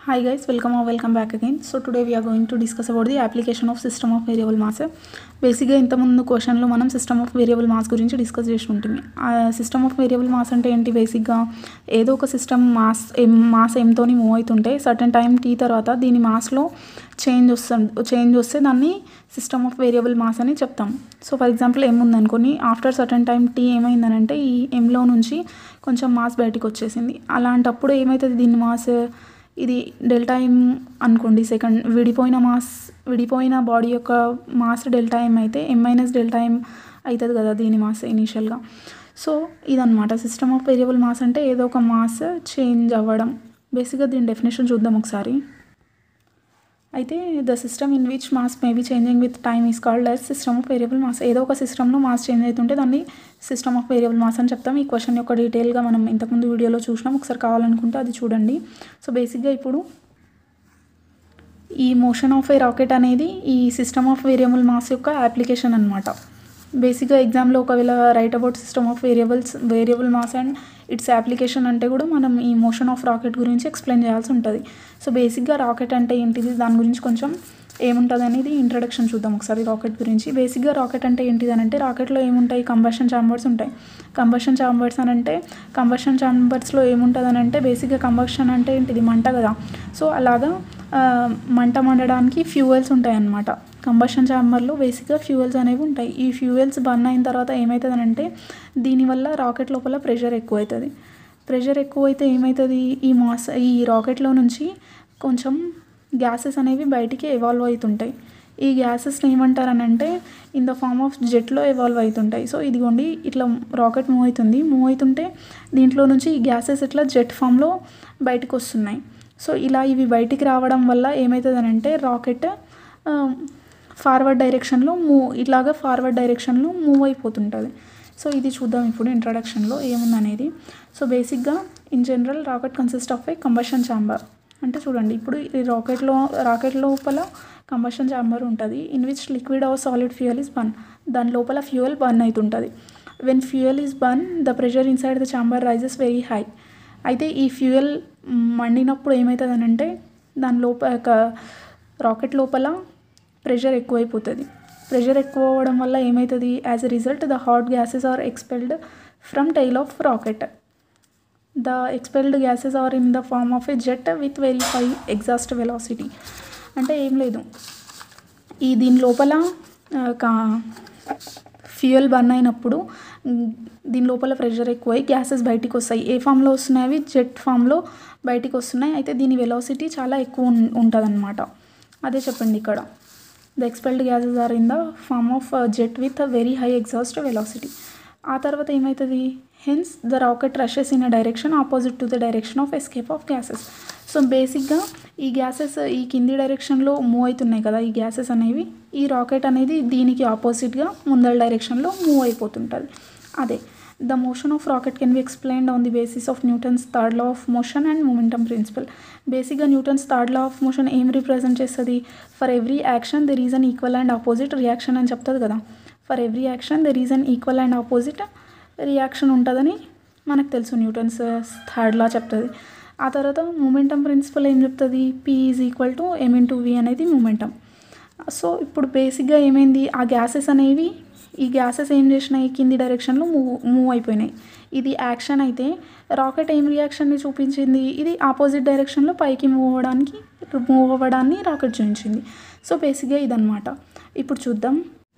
Hi guys, welcome or welcome back again. So today we are going to discuss about the application of system of variable mass. బేసిక్గా ఇంతకుముందు క్వశ్చన్లో మనం system of variable mass గురించి discuss చేసి ఉంటుంది ఆ system of variable mass అంటే ఏంటి బేసిక్గా ఏదో ఒక సిస్టమ్ మాస్ ఎం మాస్ ఎంతోని మూవ్ అవుతుంటే సర్టన్ టైం టీ తర్వాత దీని మాస్లో చేంజ్ వస్తుంది చేంజ్ వస్తే దాన్ని సిస్టమ్ ఆఫ్ వేరియబుల్ మాస్ అని చెప్తాం సో ఫర్ ఎగ్జాంపుల్ ఎం ఉందనుకోని ఆఫ్టర్ సర్టన్ టైం టీ ఏమైందనంటే ఈ ఎంలో నుంచి కొంచెం మాస్ బయటికి వచ్చేసింది అలాంటప్పుడు ఏమవుతుంది దీని మాస్ ఇది డెల్టా ఎం అనుకోండి సెకండ్ విడిపోయిన మాస్ విడిపోయిన బాడీ యొక్క మాస్ డెల్టా ఎం అయితే ఎం మైనస్ డెల్టా ఎం అవుతుంది కదా దీని మాస్ ఇనీషియల్గా సో ఇదనమాట సిస్టమ్ ఆఫ్ వేరియబుల్ మాస్ అంటే ఏదో ఒక మాస్ చేంజ్ అవ్వడం బేసిక్గా దీని డెఫినేషన్ చూద్దాం ఒకసారి అయితే the system in which mass may be changing with time is called as system of variable mass ఏదో ఒక సిస్టంలో మాస్ చేంజ్ అవుతుంటే దాన్ని సిస్టమ్ ఆఫ్ వేరియబుల్ మాస్ అని చెప్తాం ఈ క్వశ్చన్ యొక్క డీటెయిల్గా మనం ఇంతకుముందు వీడియోలో చూసినాం ఒకసారి కావాలనుకుంటే అది చూడండి సో బేసిక్గా ఇప్పుడు ఈ మోషన్ ఆఫ్ ఏ రాకెట్ అనేది ఈ సిస్టమ్ ఆఫ్ వేరియబుల్ మాస్ యొక్క అప్లికేషన్ అనమాట బేసిక్గా ఎగ్జామ్లో ఒకవేళ right about system of variables variable mass and its application అంటే కూడా మనం ఈ మోషన్ ఆఫ్ రాకెట్ గురించి ఎక్స్ప్లెయిన్ చేయాల్సి ఉంటుంది సో బేసిక్గా రాకెట్ అంటే ఏంటిది దాని గురించి కొంచెం ఏముంటుంది అనేది ఇంట్రడక్షన్ చూద్దాం ఒకసారి రాకెట్ గురించి బేసిక్గా రాకెట్ అంటే ఏంటిది అని అంటే రాకెట్లో ఏముంటాయి కంబషన్ ఛాంబర్స్ ఉంటాయి కంబషన్ ఛాంబర్స్ అని అంటే కంబషన్ ఛాంబర్స్లో ఏముంటుంది అని అంటే బేసిక్గా కంబషన్ అంటే ఏంటిది మంట కదా సో అలాగా మంట మండడానికి ఫ్యూయల్స్ ఉంటాయి అన్నమాట కంబషన్ ఛాంబర్లో బేసిక్గా ఫ్యూయల్స్ అనేవి ఉంటాయి ఈ ఫ్యూయల్స్ బర్న్ అయిన తర్వాత ఏమవుతుంది అంటే దీనివల్ల రాకెట్ లోపల ప్రెషర్ ఎక్కువ అవుతుంది ప్రెషర్ ఎక్కువ అయితే ఏమవుతుంది ఈ మాస్ ఈ రాకెట్లో నుంచి కొంచెం గ్యాసెస్ అనేవి బయటికి ఎవాల్వ్ అవుతుంటాయి ఈ గ్యాసెస్ని ఏమంటారని అంటే ఇన్ ద ఫార్మ్ ఆఫ్ జెట్లో ఎవాల్వ్ అవుతుంటాయి సో ఇదిగోండి ఇట్లా రాకెట్ మూవ్ అవుతుంది మూవ్ అవుతుంటే దీంట్లో నుంచి ఈ గ్యాసెస్ ఇట్లా జెట్ ఫామ్లో బయటకు వస్తున్నాయి సో ఇలా ఇవి బయటికి రావడం వల్ల ఏమవుతుంది అని అంటే రాకెట్ ఫార్వర్డ్ డైరెక్షన్లో మూవ్ ఇలాగా ఫార్వర్డ్ డైరెక్షన్లో మూవ్ అయిపోతుంటుంది సో ఇది చూద్దాం ఇప్పుడు ఇంట్రడక్షన్లో ఏముందనేది సో బేసిక్గా in general rocket consist of a combustion chamber అంటే చూడండి ఇప్పుడు ఈ రాకెట్లో రాకెట్ లోపల కంబషన్ ఛాంబర్ ఉంటుంది in which liquid or solid fuel is burn దాని లోపల ఫ్యూయల్ బర్న్ అవుతుంటుంది when fuel is burn the pressure inside the chamber rises very high అయితే ఈ ఫ్యూయల్ మండినప్పుడు ఏమవుతుంది అని అంటే దాని లోపల రాకెట్ లోపల ప్రెషర్ ఎక్కువైపోతుంది ప్రెషర్ ఎక్కువ అవ్వడం వల్ల ఏమవుతుంది as a result the hot gases are expelled from tail of rocket the expelled gases are in the form of a jet with very high exhaust velocity అంటే ఏం లేదు ఈ దీని లోపల ఫ్యూయల్ బర్న్ అయినప్పుడు దీని లోపల ప్రెషర్ ఎక్కువై గ్యాసెస్ బయటికి వస్తాయి ఏ ఫామ్లో వస్తున్నాయి అవి జెట్ ఫామ్లో బయటికి వస్తున్నాయి అయితే దీని వెలాసిటీ చాలా ఎక్కువ ఉంటుంది అనమాట అదే చెప్పండి ఇక్కడ the expelled gases are in the form of jet with a very high exhaust velocity ఆ తర్వాత ఏమవుతుంది hence the rocket rushes in a direction opposite to the direction of escape of gases so బేసిక్గా ఈ gases ఈ కింది డైరెక్షన్లో move అవుతున్నాయి కదా ఈ గ్యాసెస్ అనేవి ఈ రాకెట్ అనేది దీనికి ఆపోజిట్గా ముందల డైరెక్షన్లో మూవ్ అయిపోతుంటుంది అదే the motion of rocket can be explained on the basis of Newton's third law of motion and momentum principle బేసిక్గా Newton's third law of motion ఏం రిప్రజెంట్ చేస్తుంది for every action there is an equal and opposite reaction అని చెప్తుంది కదా for every action there is an equal and opposite reaction ఉంటుందని మనకు తెలుసు Newton's third లా చెప్తుంది ఆ తర్వాత మూమెంటమ్ ప్రిన్సిపల్ ఏం చెప్తుంది P is equal to M into V అనేది మూమెంటమ్ సో ఇప్పుడు బేసిక్గా ఏమైంది ఆ గ్యాసెస్ అనేవి ఈ గ్యాసెస్ ఏం చేసినాయి కింది డైరెక్షన్లో మూవ్ మూవ్ అయిపోయినాయి ఇది యాక్షన్ అయితే రాకెట్ ఏం రియాక్షన్ని చూపించింది ఇది ఆపోజిట్ డైరెక్షన్లో పైకి మూవ్ అవ్వడానికి మూవ్ అవ్వడాన్ని రాకెట్ చూపించింది సో బేసిక్గా ఇదనమాట ఇప్పుడు చూద్దాం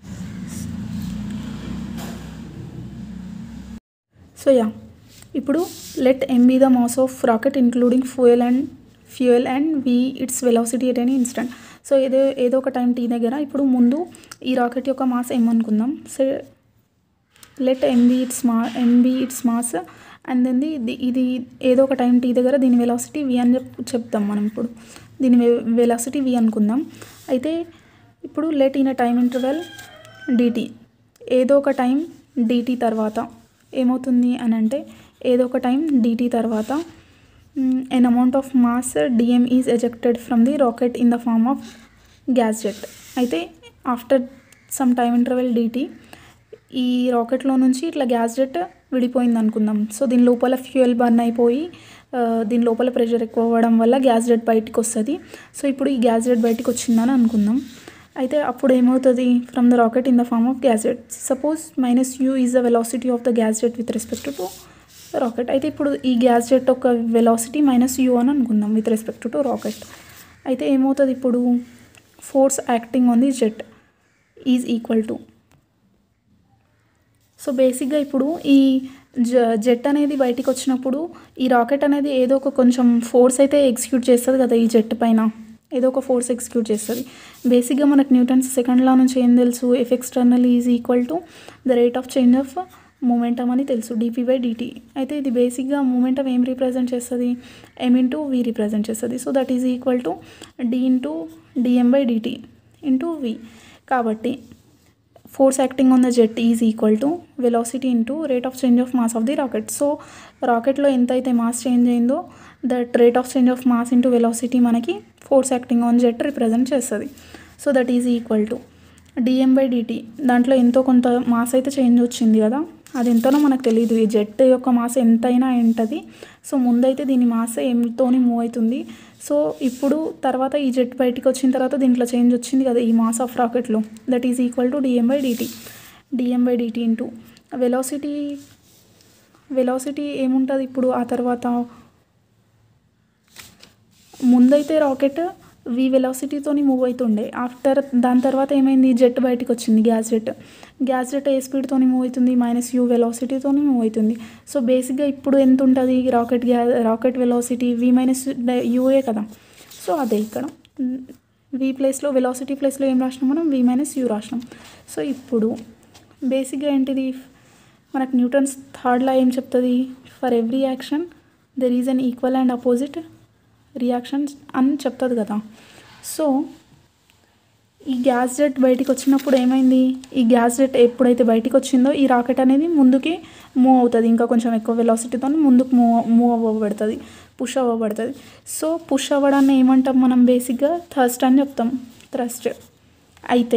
సో యా ఇప్పుడు let M be the mass of rocket including fuel and fuel and V its velocity at any instant so ఏదో ఏదో ఒక టైం టీ దగ్గర ఇప్పుడు ముందు ఈ రాకెట్ యొక్క మాస్ ఏమనుకుందాం so let M be its mass M be its mass and then the ఇది ఏదో ఒక టైం టీ దగ్గర దీని వెలాసిటీ వి అని చెప్ చెప్తాం మనం ఇప్పుడు దీని వెలాసిటీ వి అనుకుందాం అయితే ఇప్పుడు let in a time interval dt ఏదో ఒక టైం డిటీ తర్వాత ఏమవుతుంది అని అంటే ఏదో ఒక టైం డిటీ తర్వాత an amount of mass dm is ejected from the rocket in the form of gas jet అయితే after some time interval dt ఈ రాకెట్లో నుంచి ఇట్లా గ్యాస్ జెట్ విడిపోయింది అనుకుందాం సో దీని లోపల ఫ్యూయల్ బర్న్ అయిపోయి ఆ, దీని లోపల ప్రెషర్ ఎక్కువ అవ్వడం వల్ల గ్యాస్ జెట్ బయటికి వస్తుంది సో ఇప్పుడు ఈ గ్యాస్ జెట్ బయటికి వచ్చిందని అనుకుందాం అయితే అప్పుడు ఏమవుతుంది from the rocket in the form of gas jet suppose minus U is the velocity of the gas jet with respect to rocket అయితే ఇప్పుడు ఈ గ్యాస్ జెట్ యొక్క వెలాసిటీ మైనస్ యూ అని అనుకుందాం విత్ రెస్పెక్ట్ టు రాకెట్ అయితే ఏమవుతుంది ఇప్పుడు force acting on the jet is equal to so బేసిక్గా ఇప్పుడు ఈ జ జెట్ అనేది బయటికి వచ్చినప్పుడు ఈ రాకెట్ అనేది ఏదో ఒక కొంచెం ఫోర్స్ అయితే ఎగ్జిక్యూట్ చేస్తుంది కదా ఈ జెట్ పైన ఏదో ఒక ఫోర్స్ ఎగ్జిక్యూట్ చేస్తుంది బేసిక్గా మనకు న్యూటన్స్ సెకండ్ లా నుంచి ఏం తెలుసు F external is equal to the rate of change of momentum అని తెలుసు డిపి బై డిటి అయితే ఇది బేసిక్గా మూమెంటమ్ ఏం రిప్రజెంట్ చేస్తుంది ఎమ్ ఇంటూ వి రిప్రజెంట్ చేస్తుంది so that is equal to d into DM by dt into V కాబట్టి force acting on the jet is equal to velocity into rate of change of mass of the rocket so రాకెట్లో ఎంత అయితే mass change అయిందో that rate of change of mass into velocity మనకి force acting on jet represent చేస్తుంది so that is equal to DM by DT దాంట్లో ఎంతో కొంత mass అయితే చేంజ్ వచ్చింది కదా అది ఎంతనో మనకు తెలియదు ఈ జెట్ యొక్క మాస్ ఎంతైనా ఉంటుంది సో ముందైతే దీని మాస్ ఎంతోని మూవ్ అవుతుంది సో ఇప్పుడు తర్వాత ఈ జెట్ బయటికి వచ్చిన తర్వాత దీంట్లో చేంజ్ వచ్చింది కదా ఈ మాస్ ఆఫ్ రాకెట్లో that is equal to DM by dt dm by dt into velocity velocity ఏముంటుంది ఇప్పుడు ఆ తర్వాత ముందైతే రాకెట్ వి వెలాసిటీతోని మూవ్ అవుతుండే ఆఫ్టర్ దాని తర్వాత ఏమైంది జెట్ బయటకు వచ్చింది గ్యాస్ జెట్ గ్యాస్ జెట్ ఏ స్పీడ్తోని మూవ్ అవుతుంది మైనస్ యూ వెలాసిటీతోని మూవ్ అవుతుంది సో బేసిక్గా ఇప్పుడు ఎంత ఉంటుంది రాకెట్ గ్యా రాకెట్ వెలాసిటీ వి మైనస్ యూఏ కదా సో అదే ఇక్కడ వి ప్లేస్లో వెలాసిటీ ప్లేస్లో ఏం రాసినాం మనం వి మైనస్ యూ రాసినాం సో ఇప్పుడు బేసిక్గా ఏంటిది మనకు న్యూటన్స్ థర్డ్లా ఏం చెప్తుంది for every action there is an equal and opposite reactions అని చెప్తుంది కదా సో ఈ గ్యాస్ జెట్ బయటికి వచ్చినప్పుడు ఏమైంది ఈ గ్యాస్ జెట్ ఎప్పుడైతే బయటికి వచ్చిందో ఈ రాకెట్ అనేది ముందుకి మూవ్ అవుతుంది ఇంకా కొంచెం ఎక్కువ వెలాసిటీతో ముందుకు మూవ్ మూవ్ అవ్వబడుతుంది పుష్ అవ్వబడుతుంది సో పుష్ అవ్వడాన్ని ఏమంటాం మనం బేసిక్గా థర్స్ట్ అని చెప్తాం థ్రస్ట్ అయితే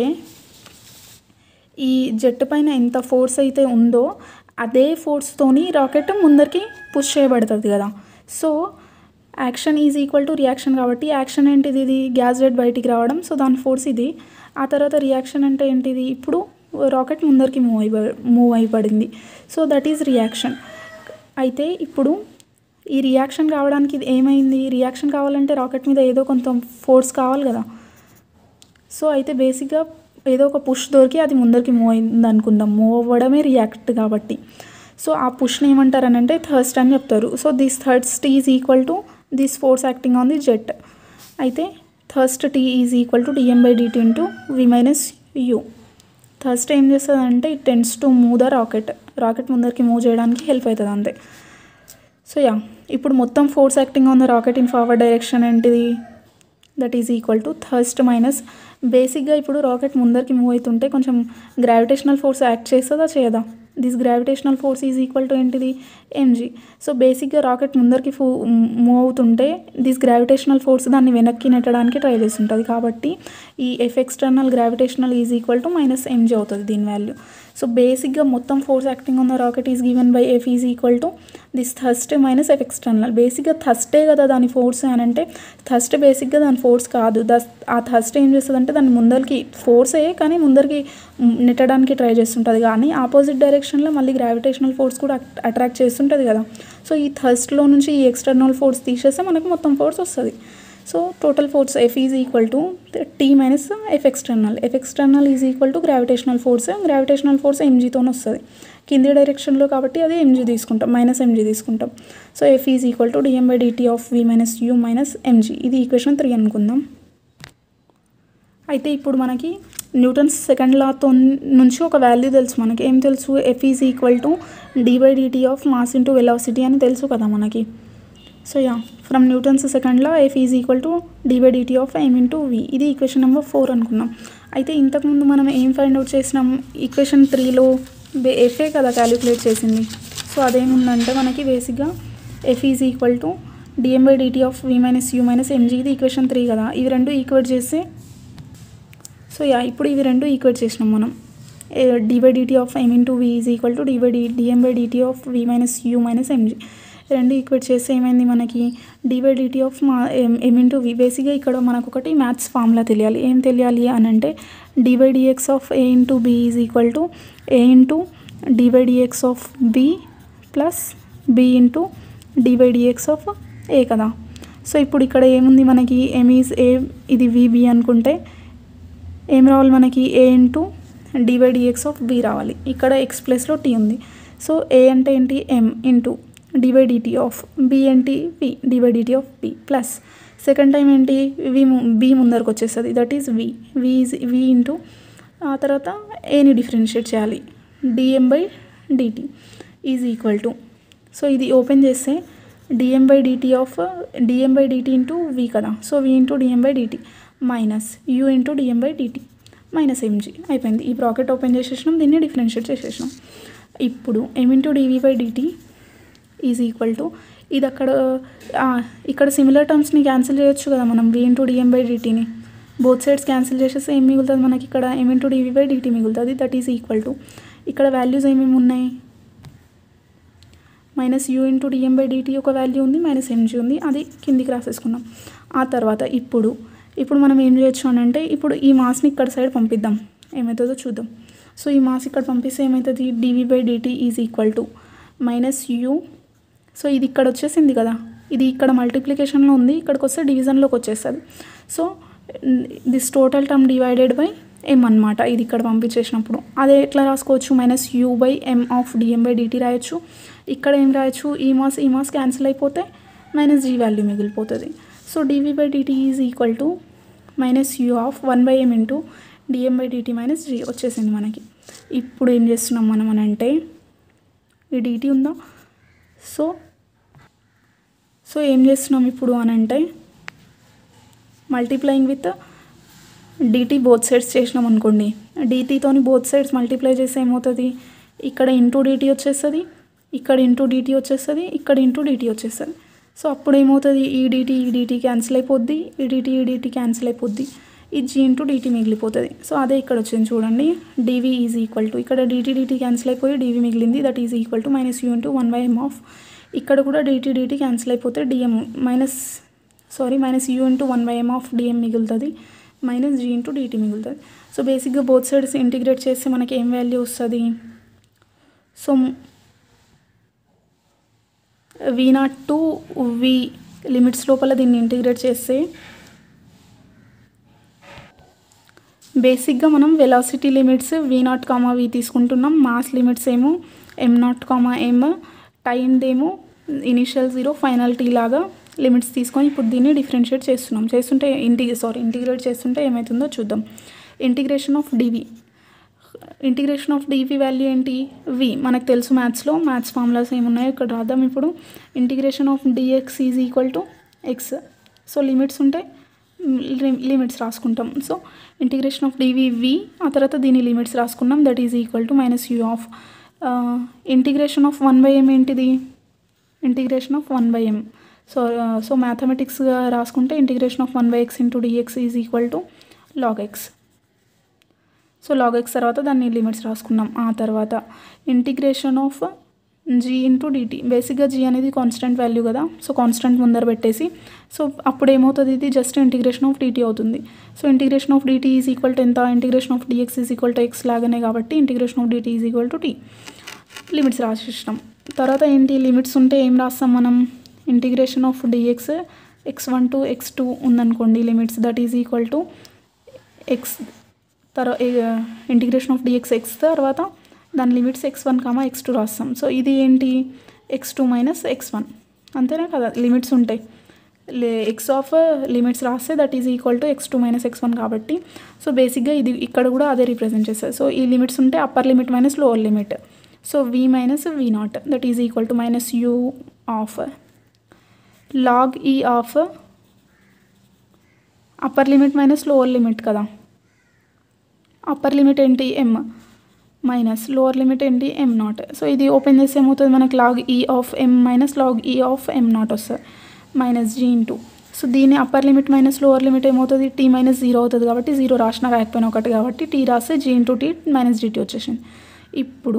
ఈ జెట్ పైన ఎంత ఫోర్స్ అయితే ఉందో అదే ఫోర్స్తోని రాకెట్ ముందరికి పుష్ చేయబడుతుంది కదా so action is equal to reaction కాబట్టి యాక్షన్ ఏంటిది ఇది గ్యాస్ జెట్ బయటికి రావడం సో దాని ఫోర్స్ ఇది ఆ తర్వాత రియాక్షన్ అంటే ఏంటిది ఇప్పుడు రాకెట్ ముందరికి మూవ్ అయి మూవ్ అయిపడింది సో దట్ ఈజ్ రియాక్షన్ అయితే ఇప్పుడు ఈ రియాక్షన్ కావడానికి ఇది ఏమైంది రియాక్షన్ కావాలంటే రాకెట్ మీద ఏదో కొంత ఫోర్స్ కావాలి కదా సో అయితే బేసిక్గా ఏదో ఒక పుష్ దొరికి అది ముందరికి మూవ్ అయింది అనుకుందాం మూవ్ అవ్వడమే రియాక్ట్ కాబట్టి సో ఆ పుష్ని ఏమంటారు అంటే థర్స్ట్ అని చెప్తారు so this thrust is equal to this force acting on the jet అయితే thrust T is equal to DM by dt into V minus U thrust ఏం చేస్తుంది అంటే it tends to move the rocket rocket ముందరికి move చేయడానికి help అవుతుంది అంతే so yeah ఇప్పుడు మొత్తం force acting on the rocket in forward direction ఏంటిది that is equal to thrust minus బేసిక్గా ఇప్పుడు రాకెట్ ముందరికి మూవ్ అవుతుంటే కొంచెం గ్రావిటేషనల్ ఫోర్స్ యాక్ట్ చేస్తుందా చేయదా this gravitational force is equal to ఏంటిది ఎంజీ సో బేసిక్గా రాకెట్ ముందరికి ఫూ మూవ్ అవుతుంటే దిస్ గ్రావిటేషనల్ ఫోర్స్ దాన్ని వెనక్కి నెట్టడానికి ట్రై చేస్తుంటుంది కాబట్టి ఈ F external gravitational is equal to minus mg అవుతుంది దీని వాల్యూ సో బేసిక్గా మొత్తం force acting on the rocket is given by F is equal to this thrust minus F external బేసిక్గా థర్స్టే కదా దాని ఫోర్స్ అని అంటే థర్స్ట్ బేసిక్గా దాని ఫోర్స్ కాదు దస్ ఆ థర్స్ట్ ఏం చేస్తుంది అంటే దాని ముందరికి ఫోర్సే కానీ ముందరికి నెట్టడానికి ట్రై చేస్తుంటుంది కానీ ఆపోజిట్ డైరెక్షన్లో మళ్ళీ గ్రావిటేషనల్ ఫోర్స్ కూడా అట్రాక్ట్ చేస్తుంటుంది కదా సో ఈ థర్స్ట్లో నుంచి ఈ ఎక్స్టర్నల్ ఫోర్స్ తీసేస్తే మనకు మొత్తం ఫోర్స్ వస్తుంది so total force F is equal to T minus F external F external is equal to gravitational force gravitational force ఎంజీతో వస్తుంది కింది డైరెక్షన్లో కాబట్టి అది ఎంజీ తీసుకుంటాం మైనస్ ఎంజీ తీసుకుంటాం so F is equal to DM by D T of V minus U minus M G ఇది equation three అనుకుందాం అయితే ఇప్పుడు మనకి న్యూటన్స్ సెకండ్ లాతో నుంచి ఒక వాల్యూ తెలుసు మనకి ఏం తెలుసు F is equal to D by D T of mass into velocity అని తెలుసు కదా మనకి so yeah from Newton's second law F is equal to D by D T of M into V ఇది ఈక్వేషన్ నెంబర్ ఫోర్ అనుకున్నాం అయితే ఇంతకుముందు మనం ఏం ఫైండ్ అవుట్ చేసినాం ఈక్వేషన్ త్రీలో ఎఫే కదా క్యాలిక్యులేట్ చేసింది సో అదేముందంటే మనకి బేసిక్గా F is equal to DM by D T of V minus U minus M G ఇది ఈక్వేషన్ త్రీ కదా ఇవి రెండు ఈక్వేట్ చేస్తే సో యా ఇప్పుడు ఇవి రెండు ఈక్వేట్ చేసినాం మనం D by D T of M into V is equal to D by D D M by D T of V minus U minus M G రెండు ఈక్వేట్ చేస్తే ఏమైంది మనకి డి బై డిటీ ఆఫ్ మా ఎం ఎం ఇంటూ వి బేసిక్గా ఇక్కడ మనకు ఒకటి మ్యాథ్స్ ఫార్ములా తెలియాలి ఏం తెలియాలి అని అంటే D by D X of A into B is equal to A into D by D X of B plus B into D by D X of A కదా సో ఇప్పుడు ఇక్కడ ఏముంది మనకి ఎమ్ ఈజ్ ఏ ఇది విబి అనుకుంటే ఏం రావాలి మనకి A into D by D X of B రావాలి ఇక్కడ ఎక్స్ ప్లస్లో టీ ఉంది సో ఏ అంటే ఏంటి M into D by D T of B ఏంటి P D by D T of P plus second time ఏంటి వి బి ముందరకు వచ్చేస్తుంది that is V V is V into ఆ తర్వాత ఏని డిఫరెన్షియేట్ చేయాలి D M by D T is equal to so ఇది open చేస్తే D M by D T of D M by dt into V కదా so V into DM by D T minus U into DM by D T minus M G అయిపోయింది ఈ bracket open చేసేసినాం దీన్ని differentiate చేసేసినాం ఇప్పుడు M into D V by D T is equal to ఇది అక్కడ ఆ, ఇక్కడ సిమిలర్ టర్మ్స్ని క్యాన్సిల్ చేయొచ్చు కదా మనం వి ఇంటూ డిఎం బై డిటీని బోత్ సైడ్స్ క్యాన్సిల్ చేసేస్తే ఏం మిగులుతుంది మనకి ఇక్కడ M into D V by D T మిగులుతుంది దట్ ఈజ్ ఈక్వల్ టు ఇక్కడ వాల్యూస్ ఏమేమి ఉన్నాయి minus U into DM by D T ఒక వాల్యూ ఉంది మైనస్ ఎంజీ ఉంది అది కిందికి రాసేసుకున్నాం ఆ తర్వాత ఇప్పుడు ఇప్పుడు మనం ఏం చేయొచ్చు అని అంటే ఇప్పుడు ఈ మాస్ని ఇక్కడ సైడ్ పంపిద్దాం ఏమవుతుందో చూద్దాం సో ఈ మాస్ ఇక్కడ పంపిస్తే ఏమవుతుంది D V by D T is equal to minus U so ఇది ఇక్కడ వచ్చేసింది కదా ఇది ఇక్కడ మల్టిప్లికేషన్లో ఉంది ఇక్కడికి వస్తే డివిజన్లోకి వచ్చేస్తుంది so this total term divided by M అనమాట ఇది ఇక్కడ పంపించేసినప్పుడు అదే ఎట్లా రాసుకోవచ్చు minus U by M of D M by D T రాయొచ్చు ఇక్కడ ఏం రాయొచ్చు ఈ మాస్ ఈ మాస్ క్యాన్సిల్ అయిపోతే మైనస్ జీ వాల్యూ మిగిలిపోతుంది so D V by D T is equal to minus U of one by M into DM by D T minus G వచ్చేసింది మనకి ఇప్పుడు ఏం చేస్తున్నాం మనం అని అంటే ఈ డిటీ ఉందా సో సో ఏం చేస్తున్నాం ఇప్పుడు అని అంటే multiplying with D T both sides చేసినాం అనుకోండి డిటీతోని బోత్ సైడ్స్ మల్టిప్లై చేస్తే ఏమవుతుంది ఇక్కడ ఇంటూ డిటీ వచ్చేస్తుంది ఇక్కడ ఇంటూ డిటీ వచ్చేస్తుంది ఇక్కడ ఇంటూ డిటీ వచ్చేస్తుంది సో అప్పుడు ఏమవుతుంది ఈ డిటీ ఈ డిటీ క్యాన్సిల్ అయిపోద్ది ఈ డిటీ ఈ డిటీ క్యాన్సిల్ అయిపోద్ది ఈ జీ ఇంటూ డిటీ మిగిలిపోతుంది సో అదే ఇక్కడ వచ్చింది చూడండి డివి ఈజ్ ఈక్వల్ టు ఇక్కడ డిటీ డిటీ క్యాన్సిల్ అయిపోయి డివి మిగిలింది that is equal to minus U into one by M of ఇక్కడ కూడా డిటీ డిటీ క్యాన్సిల్ అయిపోతే D M minus sorry minus U into one by M of D M మిగులుతుంది minus G into D T మిగులుతుంది so బేసిక్గా both sides integrate చేస్తే మనకి ఏం value వస్తుంది so we not to V limits లోపల దీన్ని ఇంటిగ్రేట్ చేస్తే బేసిక్గా మనం velocity limits V naught comma V తీసుకుంటున్నాం మాస్ లిమిట్స్ ఏమో ఎం నాట్ కామా ఎం టైందేమో ఇనిషియల్ జీరో ఫైనల్ టీ లాగా లిమిట్స్ తీసుకొని ఇప్పుడు దీన్ని డిఫరెన్షియేట్ చేస్తున్నాం చేస్తుంటే ఇంటి సారీ ఇంటిగ్రేట్ చేస్తుంటే ఏమవుతుందో చూద్దాం integration of D V integration of D V value ఏంటి వి మనకు తెలుసు మ్యాథ్స్లో మ్యాథ్స్ ఫార్ములాస్ ఏమున్నాయో ఇక్కడ రాద్దాం ఇప్పుడు integration of D X is equal to X so limits ఉంటే లిమిట్స్ రాసుకుంటాం so integration of D V V ఆ తర్వాత దీని లిమిట్స్ రాసుకున్నాం that is equal to minus U of integration of one by M ఏంటిది integration of one by M so so మ్యాథమెటిక్స్గా రాసుకుంటే integration of one by X into D X is equal to log X so log X తర్వాత దాన్ని limits రాసుకున్నాం ఆ తర్వాత integration of G into D T బేసిక్గా G అనేది కాన్స్టెంట్ వాల్యూ కదా సో కాన్స్టెంట్ ముందర పెట్టేసి సో అప్పుడు ఏమవుతుంది ఇది జస్ట్ ఇంటిగ్రేషన్ ఆఫ్ డిటీ అవుతుంది so integration of D T is equal to ఎంత integration of D X is equal to X లాగానే కాబట్టి integration of D T is equal to T limits రాసేసినాం తర్వాత ఏంటి లిమిట్స్ ఉంటే ఏం రాస్తాం మనం integration of D X X one to X two ఉందనుకోండి limits that is equal to X తర్వాత ఇంటిగ్రేషన్ ఆఫ్ డిఎక్స్ ఎక్స్ తర్వాత దాని limits X one comma X two రాస్తాం సో ఇది ఏంటి X two minus X one అంతేనా కదా లిమిట్స్ ఉంటాయి ఎక్స్ ఆఫ్ లిమిట్స్ రాస్తే that is equal to X two minus X one కాబట్టి సో బేసిక్గా ఇది ఇక్కడ కూడా అదే రిప్రజెంట్ చేస్తుంది సో ఈ లిమిట్స్ ఉంటే upper limit minus lower limit so V minus V naught that is equal to minus U of log e of upper limit minus lower limit కదా అప్పర్ లిమిట్ ఏంటి ఎం మైనస్ లోవర్ లిమిట్ ఏంటి M naught so ఇది open చేస్తే ఏమవుతుంది మనకి log e of M minus log e of M naught వస్తుంది minus G into so దీని upper limit minus lower limit ఏమవుతుంది టీ మైనస్ జీరో అవుతుంది కాబట్టి జీరో రాసిన రాకపోయినా ఒకటి కాబట్టి టీ రాస్తే G into T minus G T వచ్చేసింది ఇప్పుడు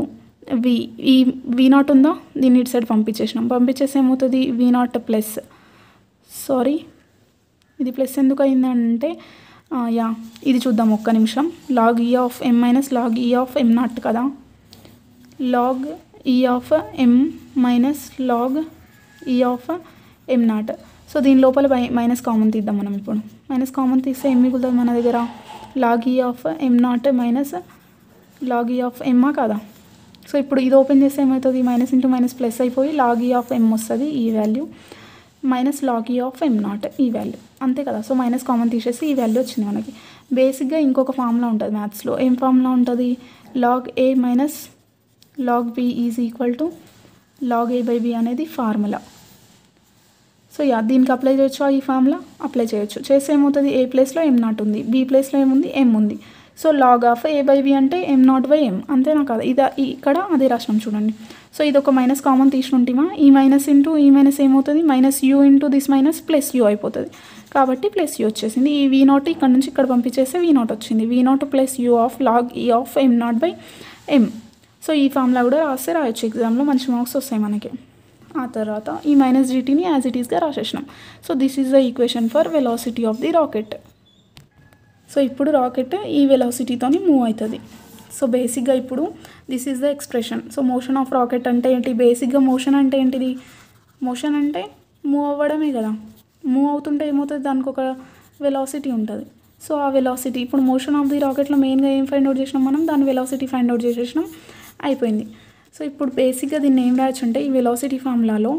వి ఈ వి నాట్ ఉందా దీన్ని ఇటు సైడ్ పంపించేసినాం పంపించేసి ఏమవుతుంది వి నాట్ ప్లస్ సారీ ఇది ప్లస్ ఎందుకు అయిందంటే ఆ, యా ఇది చూద్దాం ఒక్క నిమిషం log e of M minus log e of M naught కదా log e of M minus log e of M naught so దీని లోపల బై- మైనస్ కామన్ తీద్దాం మనం ఇప్పుడు మైనస్ కామన్ తీస్తే ఏం మిగులుతుంది మన దగ్గర log e of M naught minus log e of ఎమ్మా కదా సో ఇప్పుడు ఇది ఓపెన్ చేస్తే ఏమవుతుంది మైనస్ ఇంటూ మైనస్ ప్లస్ అయిపోయి లాగ్ ఈ ఆఫ్ ఎం వస్తుంది ఈ value minus log e of M naught ఈ వాల్యూ అంతే కదా సో మైనస్ కామన్ తీసేసి ఈ వాల్యూ వచ్చింది మనకి బేసిక్గా ఇంకొక ఫార్ములా ఉంటుంది మ్యాథ్స్లో ఏం ఫార్ములా ఉంటుంది log A minus log B is equal to log A by B అనేది ఫార్ములా సో యా దీనికి అప్లై చేయొచ్చు ఈ ఫార్ములా అప్లై చేయొచ్చు చేస్తే ఏమవుతుంది ఏ ప్లేస్లో ఎం నాట్ ఉంది బి ప్లేస్లో ఏముంది ఎం ఉంది so log of A by B అంటే ఎం నాట్ బై ఎం అంతేనా కదా ఇది ఇక్కడ అదే రాసినాం చూడండి సో ఇది ఒక మైనస్ కామన్ తీసుకుంటామా ఈ మైనస్ ఇంటూ ఈ మైనస్ ఏమవుతుంది minus U into this minus plus U అయిపోతుంది కాబట్టి ప్లస్ యూ వచ్చేసింది ఈ వీ నాట్ ఇక్కడ నుంచి ఇక్కడ పంపించేస్తే వీ నాట్ వచ్చింది V naught plus U of log e of M naught by M so ఈ ఫార్ములా కూడా రాస్తే రాయొచ్చు ఎగ్జామ్లో మంచి మార్క్స్ వస్తాయి మనకి ఆ తర్వాత ఈ మైనస్ జీటీని యాజ్ ఇట్ ఈస్గా రాసేసినాం so this is the equation for velocity of the rocket so ఇప్పుడు రాకెట్ ఈ వెలాసిటీతోని మూవ్ అవుతుంది సో బేసిక్గా ఇప్పుడు this is the expression so motion of rocket అంటే ఏంటి బేసిక్గా మోషన్ అంటే ఏంటిది మోషన్ అంటే మూవ్ అవ్వడమే కదా మూవ్ అవుతుంటే ఏమవుతుంది దానికి ఒక వెలాసిటీ ఉంటుంది సో ఆ వెలాసిటీ ఇప్పుడు మోషన్ ఆఫ్ ది రాకెట్లో మెయిన్గా ఏం ఫైండ్ అవుట్ చేసినాం మనం దాని వెలాసిటీ ఫైండ్ అవుట్ చేసేసినాం అయిపోయింది సో ఇప్పుడు బేసిక్గా దీన్ని ఏం రాయొచ్చు అంటే ఈ వెలాసిటీ ఫార్ములాలో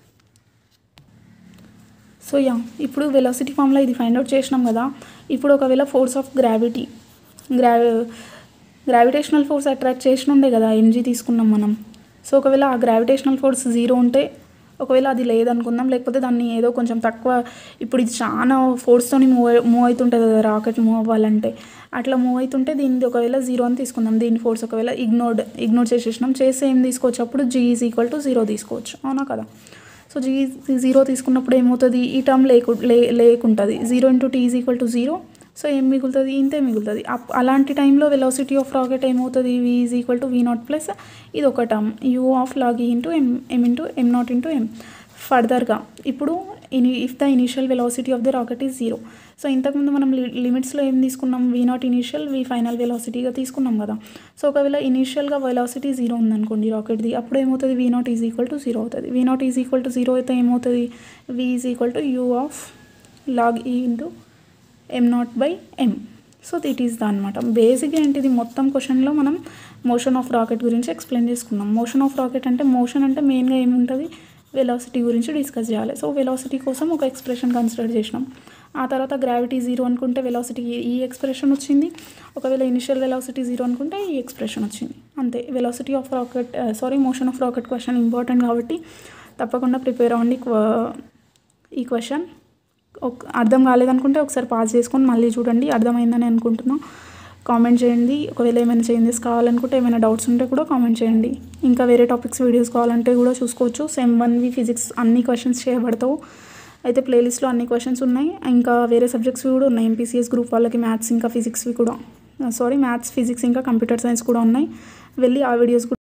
సో యా ఇప్పుడు వెలాసిటీ ఫార్ములా ఇది ఫైండ్ అవుట్ చేసినాం కదా ఇప్పుడు ఒకవేళ ఫోర్స్ ఆఫ్ గ్రావిటీ గ్రా గ్రావిటేషనల్ ఫోర్స్ అట్రాక్ట్ చేసిన ఉండే కదా ఎంజీ తీసుకున్నాం మనం సో ఒకవేళ ఆ గ్రావిటేషనల్ ఫోర్స్ జీరో ఉంటే ఒకవేళ అది లేదనుకుందాం లేకపోతే దాన్ని ఏదో కొంచెం తక్కువ ఇప్పుడు ఇది చాలా ఫోర్స్తోని మూవ్ మూవ్ అవుతుంటుంది కదా రాకెట్ మూవ్ అవ్వాలంటే అట్లా మూవ్ అవుతుంటే దీనిది ఒకవేళ జీరో అని తీసుకుందాం దీని ఫోర్స్ ఒకవేళ ఇగ్నోర్డ్ ఇగ్నోర్ చేసేసినాం చేస్తే ఏం తీసుకోవచ్చు అప్పుడు G is equal to zero తీసుకోవచ్చు అవునా కదా సో జీ జీరో తీసుకున్నప్పుడు ఏమవుతుంది ఈ టర్మ్ లేకు లే లేకుంటుంది zero into T is equal to zero so ఏం మిగులుతుంది ఇంతే మిగులుతుంది అప్- అలాంటి టైంలో వెలాసిటీ ఆఫ్ రాకెట్ ఏమవుతుంది V is equal to V naught plus ఇది ఒక term U of log into M M into M naught into M ఫర్దర్గా ఇప్పుడు ఇని if the initial velocity of the rocket is zero so ఇంతకుముందు మనం లి- లిమిట్స్లో ఏం తీసుకున్నాం V naught initial V final వెలాసిటీగా తీసుకున్నాం కదా సో ఒకవేళ ఇనిషియల్గా వెలాసిటీ జీరో ఉందనుకోండి రాకెట్ది అప్పుడు ఏమవుతుంది V naught is equal to zero అవుతుంది V naught is equal to zero అయితే ఏమవుతుంది V is equal to U of log e into M naught by M so that is the అనమాట బేసిక్గా ఏంటిది మొత్తం క్వశ్చన్లో మనం మోషన్ ఆఫ్ రాకెట్ గురించి ఎక్స్ప్లెయిన్ చేసుకున్నాం మోషన్ ఆఫ్ రాకెట్ అంటే మోషన్ అంటే మెయిన్గా ఏముంటుంది వెలాసిటీ గురించి డిస్కస్ చేయాలి సో వెలాసిటీ కోసం ఒక ఎక్స్ప్రెషన్ కన్సిడర్ చేసినాం ఆ తర్వాత గ్రావిటీ జీరో అనుకుంటే వెలాసిటీ ఈ ఎక్స్ప్రెషన్ వచ్చింది ఒకవేళ ఇనిషియల్ వెలాసిటీ జీరో అనుకుంటే ఈ ఎక్స్ప్రెషన్ వచ్చింది అంతే velocity of rocket sorry motion of rocket question important కాబట్టి తప్పకుండా ప్రిపేర్ అవ్వండి క్వ- ఈ క్వశ్చన్ ఒక అర్థం కాలేదనుకుంటే ఒకసారి పాస్ చేసుకొని మళ్ళీ చూడండి అర్థమైందని అనుకుంటున్నాం కామెంట్ చేయండి ఒకవేళ ఏమైనా చేంజెస్ కావాలనుకుంటే ఏమైనా డౌట్స్ ఉంటే కూడా కామెంట్ చేయండి ఇంకా వేరే టాపిక్స్ వీడియోస్ కావాలంటే కూడా చూసుకోవచ్చు సెమ్ వన్వి ఫిజిక్స్ అన్ని క్వశ్చన్స్ చేయబడతావు అయితే ప్లేలిస్ట్లో అన్ని క్వశ్చన్స్ ఉన్నాయి ఇంకా వేరే సబ్జెక్ట్స్ కూడా ఉన్నాయి ఎంపీసీఎస్ గ్రూప్ వాళ్ళకి మ్యాథ్స్ ఇంకా ఫిజిక్స్వి కూడా సారీ మ్యాథ్స్ ఫిజిక్స్ ఇంకా కంప్యూటర్ సైన్స్ కూడా ఉన్నాయి వెళ్ళి ఆ వీడియోస్ కూడా